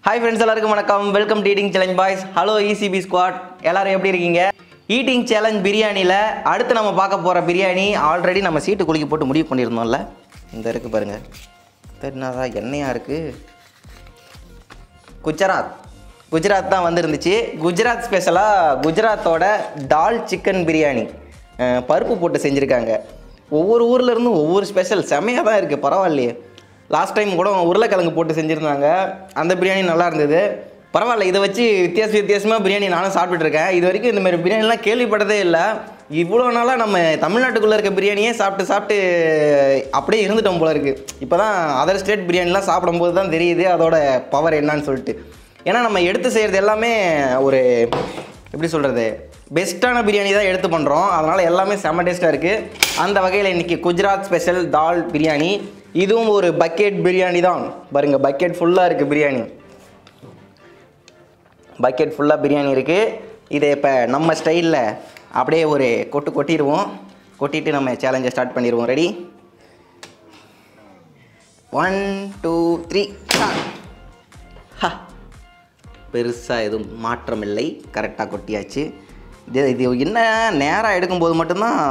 Hi friends எல்லாருக்கும் வணக்கம் welcome to eating challenge boys hello ECB squad எல்லாரும் எப்படி இருக்கீங்க ஈட்டிங் சேலஞ்ச் பிரியாணியில் அடுத்து நம்ம பார்க்க போகிற பிரியாணி ஆல்ரெடி நம்ம சீட்டு குலுக்கி போட்டு முடிவு பண்ணியிருந்தோம்ல இந்த இருக்குது பாருங்கள் தெரியாதா எண்ணெயாக இருக்குது குஜராத் குஜராத் தான் வந்துருந்துச்சு குஜராத் ஸ்பெஷலாக குஜராத்தோட டால் சிக்கன் பிரியாணி அஹ், பருப்பு போட்டு செஞ்சுருக்காங்க ஒவ்வொரு ஊர்ல இருந்தும் ஒவ்வொரு ஸ்பெஷல் செமையாக தான் இருக்குது பரவாயில்லையே லாஸ்ட் டைம் கூட உருளைக்கிழங்கு போட்டு செஞ்சுருந்தாங்க அந்த பிரியாணி நல்லா இருந்தது பரவாயில்ல இதை வச்சு வித்தியாச வித்தியாசமாக பிரியாணி நானும் சாப்பிட்டுட்டு இருக்கேன் இது வரைக்கும் இந்த மாதிரி பிரியாணிலாம் கேள்விப்பட்டதே இல்லை இவ்வளோ நாளாக நம்ம தமிழ்நாட்டுக்குள்ளே இருக்க பிரியாணியே சாப்பிட்டு சாப்பிட்டு அப்படியே இருந்துட்டோம் போல இருக்குது இப்போ தான் அதர் ஸ்டேட் பிரியாணிலாம் சாப்பிடும்போது தான் தெரியுது அதோட பவர் என்னன்னு சொல்லிட்டு ஏன்னா நம்ம எடுத்து செய்கிறது எல்லாமே ஒரு எப்படி சொல்கிறது பெஸ்ட்டான பிரியாணி தான் எடுத்து பண்ணுறோம் அதனால் எல்லாமே செம்ம டேஸ்ட்டாக இருக்குது அந்த வகையில் இன்றைக்கி குஜராத் ஸ்பெஷல் தால் பிரியாணி இதுவும் ஒரு பக்கெட் பிரியாணி தான் பாருங்க பக்கெட் ஃபுல்லாக இருக்குது பிரியாணி பக்கெட் ஃபுல்லாக பிரியாணி இருக்குது இதை இப்போ நம்ம ஸ்டைலில் அப்படியே ஒரு கொட்டு கொட்டிடுவோம் கொட்டிட்டு நம்ம சேலஞ்சை ஸ்டார்ட் பண்ணிடுவோம் ரெடி ஒன் டூ த்ரீ ஹா பெருசாக எதுவும் மாற்றம் இல்லை கரெக்டாக கொட்டியாச்சு இது இது என்ன நேராக எடுக்கும்போது மட்டும்தான்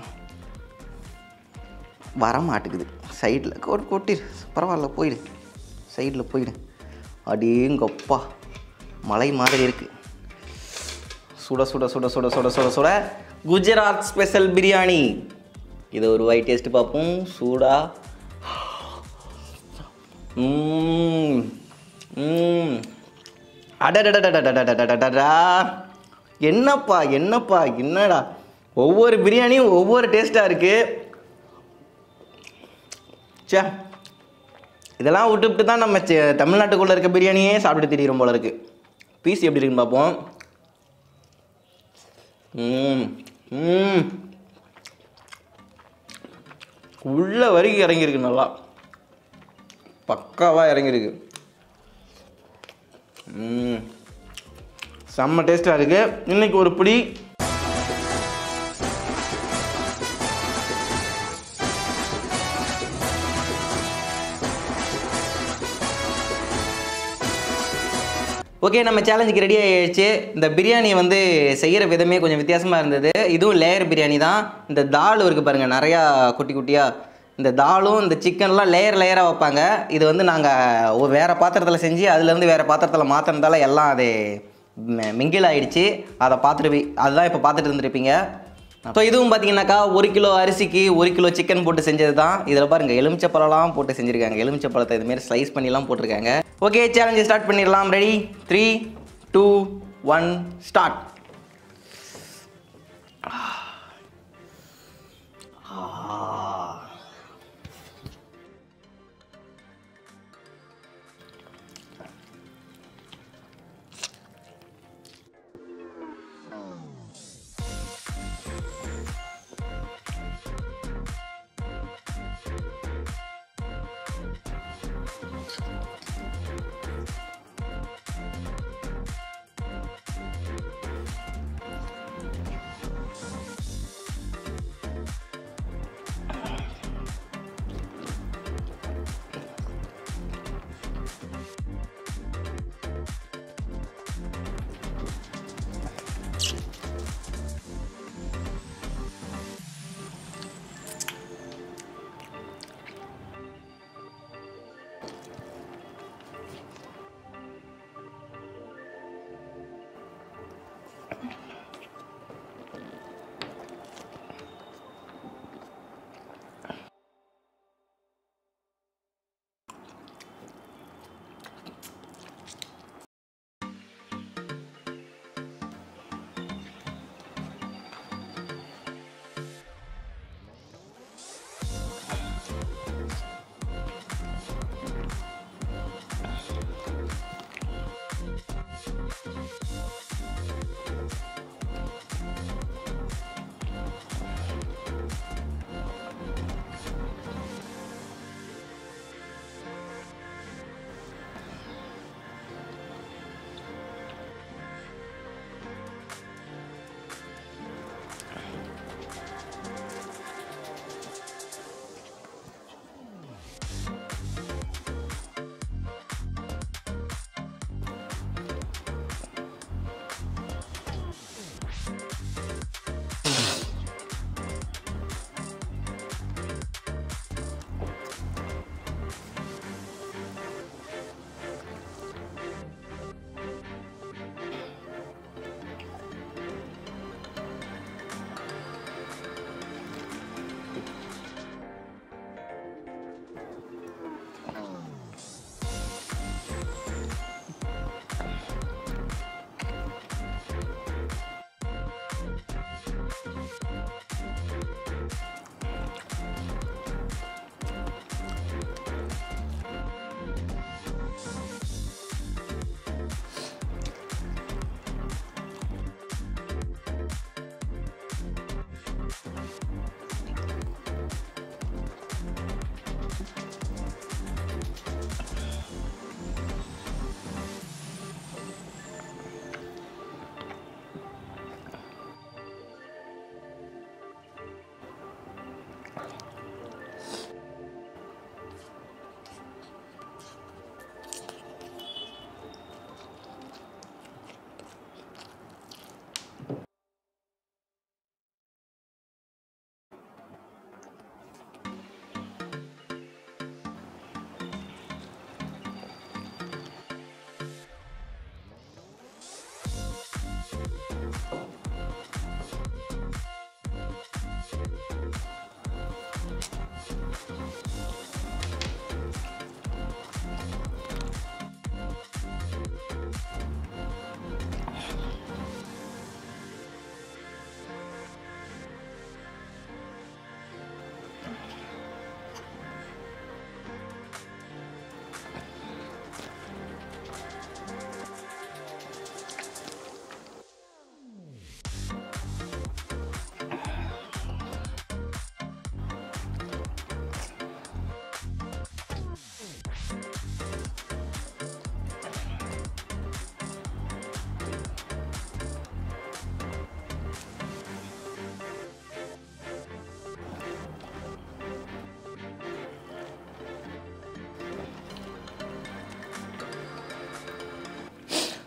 வர மாட்டேங்குது சைடில் கொட்டு கொட்டிடு பரவாயில்ல போயிடு சைடில் போயிடு அடேங்கப்பா மலை மாதிரி இருக்குது சுட சுட சுட சுட சுட சுட சுட குஜராத் ஸ்பெஷல் பிரியாணி இது ஒரு ஒயிட் டேஸ்ட் பார்ப்போம் சூடா ம் ம் அடடடடடடடடடடா என்னப்பா என்னப்பா என்னடா ஒவ்வொரு பிரியாணியும் ஒவ்வொரு டேஸ்ட்டாக இருக்குது சே இதெல்லாம் விட்டு விட்டு தான் நம்ம செ- தமிழ்நாட்டுக்குள்ளே இருக்க பிரியாணியே சாப்பிட்டு திரியிறோம் போல இருக்குது பீஸ் எப்படி இருக்குன்னு பார்ப்போம் ம் ம் உள்ள வரைக்கும் இறங்கியிருக்கு நல்லா பக்காவாக இறங்கியிருக்கு ம் செம்ம டேஸ்ட்டாக இருக்குது இன்னைக்கு ஒரு பிடி ஓகே நம்ம சேலஞ்சுக்கு ரெடி ஆயிடுச்சு இந்த பிரியாணி வந்து செய்கிற விதமே கொஞ்சம் வித்தியாசமாக இருந்தது இதுவும் லேயர் பிரியாணி தான் இந்த தால் இருக்குது பாருங்கள் நிறையா குட்டி குட்டியாக இந்த தாலும் இந்த சிக்கன்லாம் லேயர் லேயராக வைப்பாங்க இது வந்து நாங்கள் ஒரு வேறு பாத்திரத்தில் செஞ்சு அதுலேருந்து வேறு பாத்திரத்தில் மாற்றினதால எல்லாம் அது மி- மிங்கில் ஆயிடுச்சு அதை பார்த்துட்டு அதுதான் இப்போ பார்த்துட்டு இருந்திருப்பீங்க ஸோ இதுவும் பார்த்தீங்கன்னாக்கா ஒரு கிலோ அரிசிக்கு ஒரு கிலோ சிக்கன் போட்டு செஞ்சது தான் இதில் பாருங்கள் எலுமிச்சப்பழம்லாம் போட்டு செஞ்சுருக்காங்க எலுமிச்சப்பழத்தை இதுமாரி ஸ்லைஸ் பண்ணிலாம் போட்டிருக்காங்க ஓகே சேலஞ்சு ஸ்டார்ட் பண்ணிடலாம் ready three two one start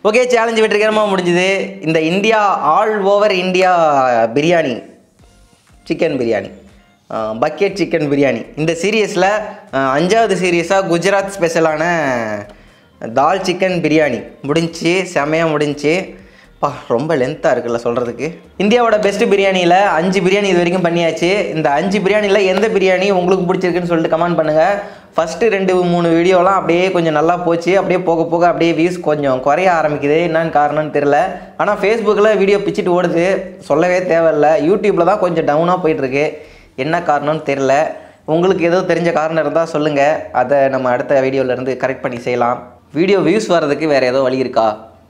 okay challenge வெற்றிகரமாக முடிஞ்சுது இந்த India all over India biryani chicken biryani bucket chicken biryani இந்த சீரியஸில் அஞ்சாவது சீரியஸாக குஜராத் ஸ்பெஷலான தால் சிக்கன் பிரியாணி முடிஞ்சுச்சு செமையாக முடிஞ்சுச்சு பா ரொம்ப லென்த்தாக இருக்குல்ல சொல்கிறதுக்கு இந்தியாவோட பெஸ்ட் பிரியாணியில் அஞ்சு பிரியாணி இது வரைக்கும் பண்ணியாச்சு இந்த அஞ்சு பிரியாணியில் எந்த பிரியாணி உங்களுக்கு பிடிச்சிருக்குன்னு சொல்லிட்டு கமெண்ட் பண்ணுங்கள் ஃபஸ்ட்டு ரெண்டு மூணு வீடியோலாம் அப்படியே கொஞ்சம் நல்லா போச்சு அப்படியே போக போக அப்படியே வியூஸ் கொஞ்சம் குறைய ஆரம்பிக்குது என்னன்னு காரணம்னு தெரில ஆனால் ஃபேஸ்புக்கில் வீடியோ பிச்சுட்டு ஓடுது சொல்லவே தேவையில்ல யூடியூப்பில் தான் கொஞ்சம் டவுனாக போயிட்டுருக்கு என்ன காரணம்னு தெரில உங்களுக்கு ஏதோ தெரிஞ்ச காரணம் இருந்தால் சொல்லுங்கள் அதை நம்ம அடுத்த வீடியோலேருந்து கரெக்ட் பண்ணி செய்யலாம் வீடியோ வியூஸ் வர்றதுக்கு வேறு ஏதோ வழி இருக்கா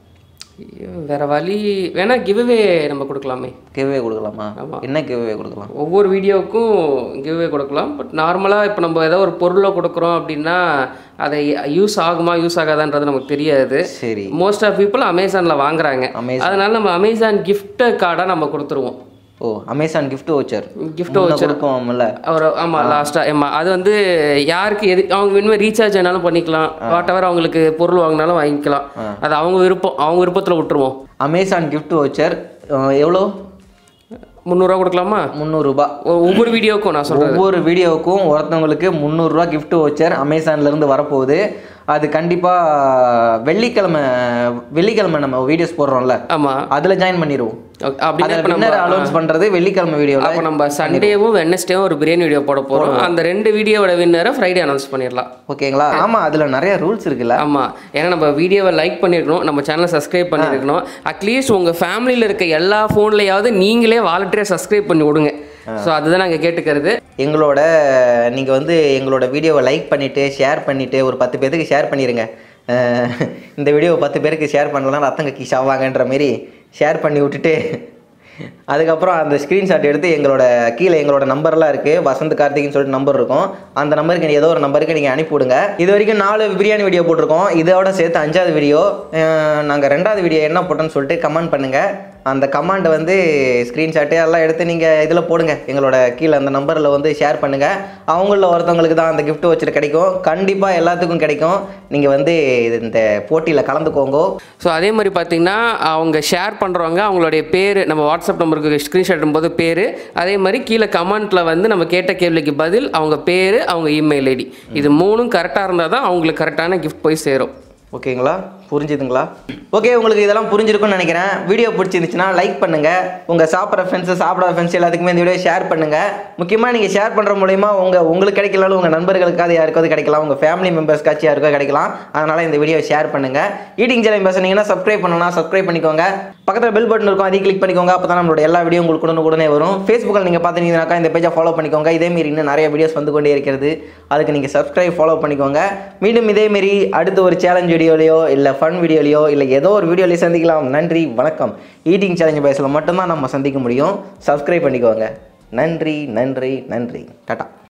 ஐயோ, வேற வழி வேணா கிவ்வே நம்ம கொடுக்கலாமே கிவ்வே கொடுக்கலாமா ஆமா. என்ன கிவ்வே கொடுக்கலாம் ஒவ்வொரு வீடியோவுக்கும் கிவ்வே கொடுக்கலாம் பட் நார்மலாக இப்போ நம்ம ஏதோ ஒரு பொருளை கொடுக்குறோம் அப்படின்னா அதை யூஸ் ஆகுமா யூஸ் ஆகாதான்றது நமக்கு தெரியாது சரி மோஸ்ட் ஆஃப் பீப்புள் அமேசானில் வாங்குறாங்க Amazon. அதனால நம்ம அமேசான் gift கார்டாக நம்ம கொடுத்துருவோம் ஓ அமேசான் gift voucher gift முன்ன voucher கொடுப்போம்ல ஒரு ஆமாம் லாஸ்ட்டாக ஆமாம் அது வந்து யாருக்கு எது அவங்க வேணுமே ரீசார்ஜ் வேணாலும் பண்ணிக்கலாம் வாட் எவர் அவங்களுக்கு பொருள் வாங்கினாலும் வாங்கிக்கலாம் அது அவங்க விருப்பம் அவங்க விருப்பத்தில் விட்டுருவோம் அமேசான் gift voucher அஹ், எவ்வளோ முந்நூறுரூவா கொடுக்கலாமா முந்நூறுரூபா ஒ- ஒவ்வொரு வீடியோக்கும் நான் சொல்கிறேன் ஒவ்வொரு வீடியோவுக்கும் ஒருத்தவங்களுக்கு முந்நூறுரூவா gift voucher அமேசான்ல இருந்து வரப்போகுது அது கண்டிப்பாக வெள்ளிக்கிழமை வெள்ளிக்கிழமை நம்ம வீடியோஸ் போடுறோம்ல ஆமாம் அதில் ஜாயின் பண்ணிடுவோம் அப்படின்னா அதில் இப்போ நம்ம வின்னர் அனௌன்ஸ் பண்ணுறது வெள்ளிக்கிழமை வீடியோவில் அப்போ நம்ம சண்டேவும் வெனஸ்டேவும் ஒரு பிரியாணி வீடியோ போட போகிறோம் அந்த ரெண்டு வீடியோவோட வின்னரை ஃப்ரைடே அனௌன்ஸ் பண்ணிடலாம் ஓகேங்களா ஆமாம் அதில் நிறைய ரூல்ஸ் இருக்குல்ல ஆமாம் ஏன்னா நம்ம வீடியோவை லைக் பண்ணியிருக்கணும் நம்ம சேனலை சப்ஸ்கிரைப் பண்ணியிருக்கணும் அட்லீஸ்ட் உங்கள் ஃபேமிலியில் இருக்க எல்லா ஃபோன்லையாவது நீங்களே வாலண்டியராக சப்ஸ்கிரைப் பண்ணி விடுங்க ஸோ அதுதான் நாங்கள் கேட்டுக்கிறது எங்களோட நீங்கள் வந்து எங்களோட வீடியோவை லைக் பண்ணிவிட்டு ஷேர் பண்ணிவிட்டு ஒரு பத்து பேருக்கு ஷேர் பண்ணிடுங்க அஹ் இந்த வீடியோவை பத்து பேருக்கு ஷேர் பண்ணலாம் ரத்தம் கக்கி சாவாங்கன்ற மாரி ஷேர் பண்ணி விட்டுட்டு அதுக்கப்புறம் அந்த ஸ்க்ரீன்ஷாட் எடுத்து எங்களோட கீழே எங்களோட நம்பர்லாம் இருக்குது வசந்த் கார்த்திக்னு சொல்லிட்டு நம்பர் இருக்கும் அந்த நம்பருக்கு நீ ஏதோ ஒரு நம்பருக்கு நீங்கள் அனுப்பி விடுங்க இது வரைக்கும் நாலு பிரியாணி வீடியோ போட்டிருக்கோம் இதோட சேர்த்து அஞ்சாவது வீடியோ நாங்கள் ரெண்டாவது வீடியோ என்ன போட்டோன்னு சொல்லிட்டு கமெண்ட் பண்ணுங்கள் அந்த கமாண்டை வந்து ஸ்க்ரீன்ஷாட்டு எல்லாம் எடுத்து நீங்கள் இதில் போடுங்க எங்களோட கீழே அந்த நம்பரில் வந்து ஷேர் பண்ணுங்கள் அவங்களில் ஒருத்தவங்களுக்கு தான் அந்த gift voucher கிடைக்கும் கண்டிப்பாக எல்லாத்துக்கும் கிடைக்கும் நீங்கள் வந்து இது இந்த போட்டியில் கலந்துக்கோங்க ஸோ அதே மாதிரி பார்த்தீங்கன்னா அவங்க ஷேர் பண்ணுறவங்க அவங்களுடைய பேர் நம்ம வாட்ஸ்அப் நம்பருக்கு ஸ்க்ரீன்ஷாட் போது பேர் அதே மாதிரி கீழே கமெண்ட்டில் வந்து நம்ம கேட்ட கேள்விக்கு பதில் அவங்க பேர் அவங்க இமெயில் ஐடி இது மூணும் கரெக்டாக இருந்தால் தான் அவங்களுக்கு கரெக்டான கிஃப்ட் போய் சேரும் ஓகேங்களா புரிஞ்சுதுங்களா ஓகே உங்களுக்கு இதெல்லாம் புரிஞ்சிருக்கும்னு நினைக்கிறேன் வீடியோ பிடிச்சிருந்துச்சுன்னா லைக் பண்ணுங்கள் உங்கள் சாப்பிட்ற ஃப்ரெண்ட்ஸு சாப்பிடாத ஃப்ரெண்ட்ஸ் எல்லாத்துக்குமே இந்த வீடியோ ஷேர் பண்ணுங்கள் முக்கியமாக நீங்கள் ஷேர் பண்ணுற மூலிமா உங்கள் உங்களுக்கு கிடைக்கலாலும் உங்கள் நண்பர்களுக்காவது யாருக்காவது கிடைக்கலாம் உங்கள் ஃபேமிலி மெம்பர்ஸ்க்காச்சும் யாருக்கோ கிடைக்கலாம் அதனால் இந்த வீடியோ ஷேர் பண்ணுங்கள் ஈட்டிங் சேனல் பேசுனீங்கன்னா சப்ஸ்கிரைப் பண்ணலாம் சப்ஸ்கிரைப் பண்ணிக்கோங்க பக்கத்தில் பெல் பட்டன் இருக்கும் அதையும் கிளிக் பண்ணிக்கோங்க அப்போ தான் நம்மளோட எல்லா வீடியோ உங்களுக்கு உடனே உடனே வரும் ஃபேஸ்புக்கில் நீங்கள் பார்த்தீங்கன்னாக்கா இந்த பேஜை ஃபாலோ பண்ணிக்கோங்க இதேமாரி இன்னும் நிறைய வீடியோஸ் வந்து கொண்டே இருக்கிறது அதுக்கு நீங்கள் சப்ஸ்கிரைப் ஃபாலோ பண்ணிக்கோங்க மீண்டும் இதேமாரி அடுத்த ஒரு சேலஞ்ச் வீடியோலையோ இல்லை ஃபன் வீடியோலையோ இல்லை ஏதோ ஒரு வீடியோலையோ சந்திக்கலாம் நன்றி வணக்கம் ஈட்டிங் சேலஞ்ச் பேஸில் மட்டும்தான் நம்ம சந்திக்க முடியும் சப்ஸ்கிரைப் பண்ணிக்கோங்க நன்றி நன்றி நன்றி டாட்டா